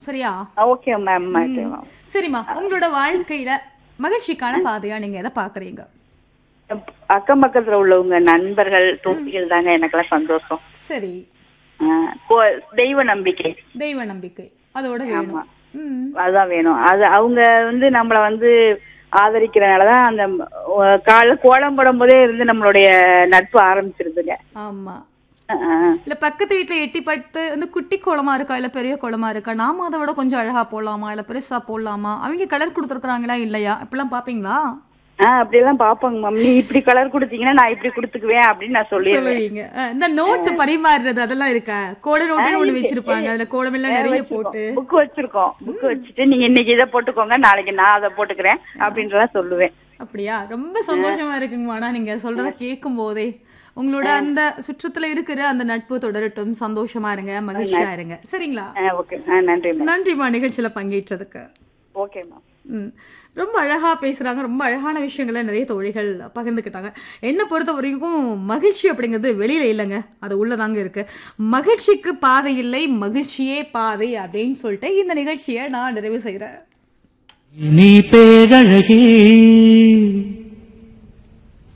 சரியா okay ma'am okay ma'am சரிம்மா உங்களோட வாழ்க்கையில மகிழ்ச்சிக்கான பாதையா நீங்க எதை பாக்குறீங்க அக்கம் பக்கத்துல உள்ளவங்க நண்பர்கள் தோழிகள் தாங்க எனக்கெல்லாம் சந்தோஷம் சரி ஆ, கோ- தெய்வ நம்பிக்கை தெய்வ நம்பிக்கை அதோட வேணும் ம் அதுதான் வேணும் அது அவங்க வந்து நம்மள வந்து ஆதரிக்கிறனாலதான் அந்த அஹ், கால கோலம் போடும் போதே இருந்து நம்மளுடைய நட்பு ஆரம்பிச்சிருதுங்க ஆமா ஆ, ஆ. இல்ல பக்கத்து வீட்டுல எட்டி பட்டு வந்து குட்டி கோலமா இருக்கா இல்ல பெரிய கோலமா இருக்கா நாம அதை விட கொஞ்சம் அழகா போடலாமா இல்ல பெருசா போடலாமா அவங்க கலர் கொடுத்துருக்காங்களா இல்லையா இப்பெல்லாம் பாப்பீங்களா ஆ அப்படியெல்லாம் பாப்பாங்க மம்மி இப்படி கலர் கொடுத்தீங்கன்னா நான் இப்படி கொடுத்துக்குவேன் அப்படின்னு நான் சொல்லிடுவேன் சொல்லுவீங்க அஹ், இந்த நோட்டு பரிமாறுறது அதெல்லாம் இருக்கா கோல நோட்டுன்னு ஒண்ணு வச்சிருப்பாங்க அதுல கோலம் எல்லாம் நிறைய போட்டு புக் வச்சிருக்கோம் புக் வச்சுட்டு நீங்க இன்னைக்கு இதை போட்டுக்கோங்க நாளைக்கு நான் அதை போட்டுக்கிறேன் அப்படின்றலாம் சொல்லுவேன் அப்படியா ரொம்ப சந்தோஷமா இருக்குங்கம்மா ஆனா நீங்க சொல்றத கேட்கும் போதே உங்களோட அந்த சுற்றத்துல இருக்கிற அந்த நட்பு தொடரட்டும் சந்தோஷமா இருங்க மகிழ்ச்சியா இருங்க சரிங்களா ஓகே ஆ நன்றி மேம் நன்றிம்மா நிகழ்ச்சியில பங்கேற்றதுக்கு ஓகே மேம் ம் ரொம்ப அழகா பேசுறாங்க ரொம்ப அழகான விஷயங்களை நிறைய தோழிகள் பகிர்ந்துக்கிட்டாங்க என்னை பொறுத்த வரைக்கும் மகிழ்ச்சி அப்படிங்கிறது வெளியில இல்லைங்க அது உள்ளதாங்க இருக்கு மகிழ்ச்சிக்கு பாதை இல்லை மகிழ்ச்சியே பாதை அப்படின்னு சொல்லிட்டு இந்த நிகழ்ச்சியை நான் நிறைவு செய்றேன் நீ பேரழகே